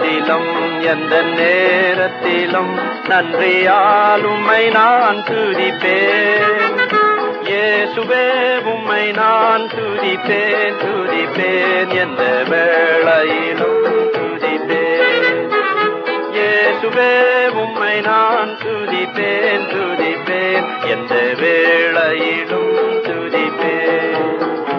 காலத்திலும் எந்த நேரத்திலும் நன்றியால் உம்மை நான் துதிப்பேன் இயேசுவே உம்மை நான் துதிப்பேன் துதிப்பேன் எந்த வேளையிலும் துதிப்பேன் இயேசுவே உம்மை நான் துதிப்பேன் துதிப்பேன் எந்த வேளையிலும் துதிப்பேன்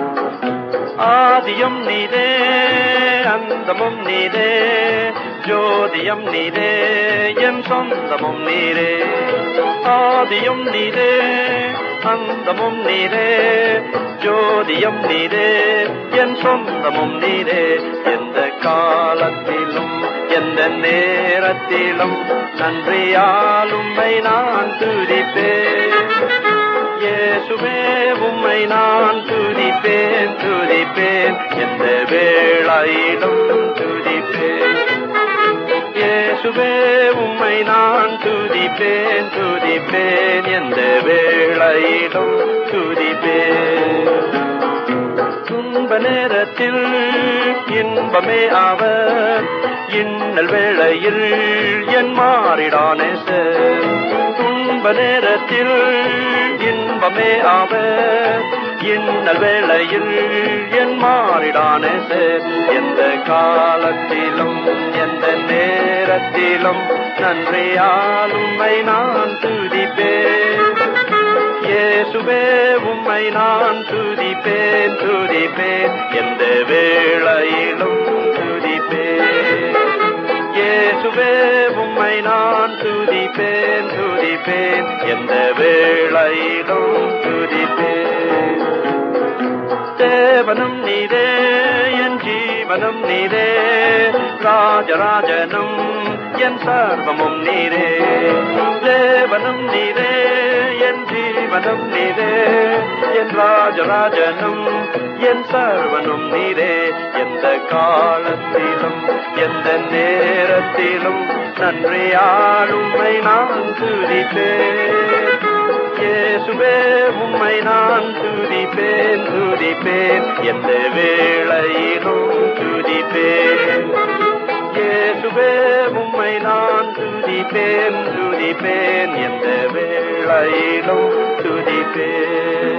ஆதியும் நீதே அந்தமும் நீதே ஜோதியம் நீதே என் சொந்தமும் நீரே ஆதியும் நீதே அந்தமும் நீரே ஜோதியம் நீரே என் சொந்தமும் நீரே எந்த காலத்திலும் எந்த நேரத்திலும் நன்றியால் உம்மை நான் துதிப்பேன் இயேசுவே உம்மை நான் துதிப்பேன் துதிப்பேன் எந்த வேளையிலும் துதிப்பேன் இயேசுவே உம்மை நான் துதிப்பேன் துதிப்பேன் எந்த வேளையிலும் துதிப்பேன் துன்ப நேரத்தில் இன்பமே அவர் இன்னல் வேளையில் என் மாறிடானே சார் துன்ப நேரத்தில் இன்பமே அவர் இன்னல் வேளையில் என் மாறிடானே சார் எந்த காலத்திலும் எந்த நேரத்திலும் நன்றியால் உம்மை நான் துதிப்பேன் இயேசுவே உம்மை நான் துதிப்பேன் துதிப்பேன் எந்த வேளையிலும் துதிப்பேன் இயேசுவே உம்மை நான் துதிப்பேன் துதிப்பேன் எந்த வேளையிலும் துதிப்பேன் தேவனும் நீரே என் ஜீவனும் நீரே ராஜராஜனும் என் சர்வமும் நீரே தேவனும் நீரே என் ஜீவனும் நீரே என் ராஜராஜனும் என் சர்வனும் நீரே எந்த காலத்திலும் எந்த நேரத்திலும் நன்றியால் உம்மை நான் துதிப்பேன் இயேசுவே உம்மை நான் துதிப்பேன் துதிப்பேன் எந்த வேளையிலும் துதிப்பேன் இயேசுவே உம்மை நான் துதிப்பேன் துதிப்பேன் எந்த வேளையிலும் துதிப்பேன்